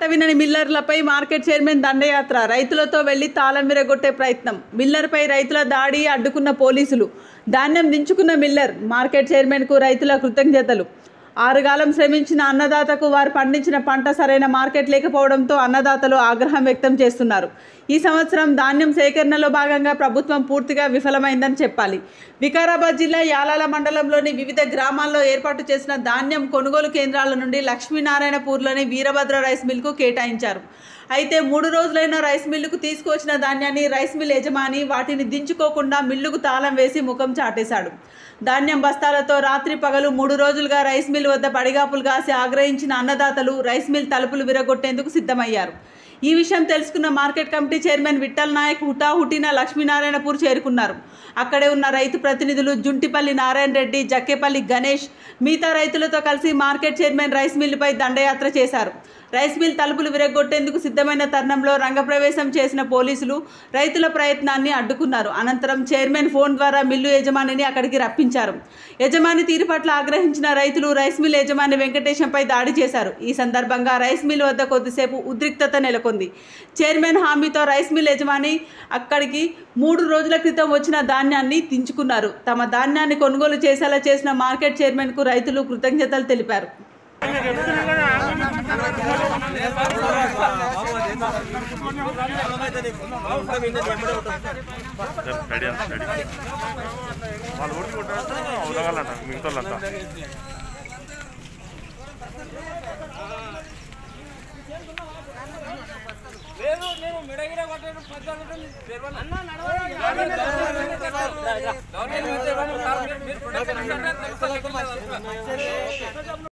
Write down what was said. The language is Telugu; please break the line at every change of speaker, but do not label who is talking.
వినని మిల్లర్లపై మార్కెట్ చైర్మన్ దండయాత్ర రైతులతో వెళ్లి తాళం విరగొట్టే ప్రయత్నం మిల్లర్పై రైతుల దాడి అడ్డుకున్న పోలీసులు ధాన్యం దించుకున్న మిల్లర్ మార్కెట్ చైర్మన్కు రైతుల కృతజ్ఞతలు ఆరుగాలం శ్రమించిన అన్నదాతకు వారు పండించిన పంట సరైన మార్కెట్ లేకపోవడంతో అన్నదాతలు ఆగ్రహం వ్యక్తం చేస్తున్నారు ఈ సంవత్సరం ధాన్యం సేకరణలో భాగంగా ప్రభుత్వం పూర్తిగా విఫలమైందని చెప్పాలి వికారాబాద్ జిల్లా యాలాల మండలంలోని వివిధ గ్రామాల్లో ఏర్పాటు చేసిన ధాన్యం కొనుగోలు కేంద్రాల నుండి లక్ష్మీనారాయణపూర్లోని వీరభద్ర రైస్ మిల్కు కేటాయించారు అయితే మూడు రోజులైన రైస్ మిల్లుకు తీసుకువచ్చిన ధాన్యాన్ని రైస్ మిల్ యజమాని వాటిని దించుకోకుండా మిల్లుకు తాళం వేసి ముఖం చాటేశాడు ధాన్యం బస్తాలతో రాత్రి పగలు మూడు రోజులుగా రైస్ మిల్ వద్ద పడిగాపులు కాసి ఆగ్రహించిన అన్నదాతలు రైస్ మిల్ తలుపులు విరగొట్టేందుకు సిద్ధమయ్యారు ఈ విషయం తెలుసుకున్న market committee chairman Vithal Naik హుటాహుటిన లక్ష్మీనారాయణపూర్ చేరుకున్నారు అక్కడే ఉన్న రైతు ప్రతినిధులు జుంటిపల్లి నారాయణ రెడ్డి జక్కేపల్లి గణేష్ మిగతా రైతులతో కలిసి మార్కెట్ చైర్మన్ రైస్ మిల్లుపై దండయాత్ర చేశారు రైస్ మిల్ తలుపులు విరగొట్టేందుకు సిద్ధమైన తరుణంలో రంగప్రవేశం చేసిన పోలీసులు రైతుల ప్రయత్నాన్ని అడ్డుకున్నారు అనంతరం చైర్మన్ ఫోన్ ద్వారా మిల్లు యజమానిని అక్కడికి రప్పించారు యజమాని తీరు పట్ల ఆగ్రహించిన రైతులు రైస్ మిల్ యజమాని వెంకటేశంపై దాడి చేశారు ఈ సందర్భంగా రైస్ మిల్ వద్ద కొద్దిసేపు ఉద్రిక్తత నెలకొంది చైర్మన్ హామీతో రైస్ మిల్ యజమాని అక్కడికి మూడు రోజుల క్రితం వచ్చిన ధాన్యాన్ని తించుకున్నారు తమ ధాన్యాన్ని కొనుగోలు చేసేలా చేసిన మార్కెట్ చైర్మన్కు రైతులు కృతజ్ఞతలు తెలిపారు
రెడీ అంత రెడీ వాళ్ళు ఊరికి కొట్టారంటే ఉదగాలంట మిగతా వాళ్ళంతా
లేదు నేను మిడగిర కొట్టాను పద్నాలుగు అన్న నడవాలి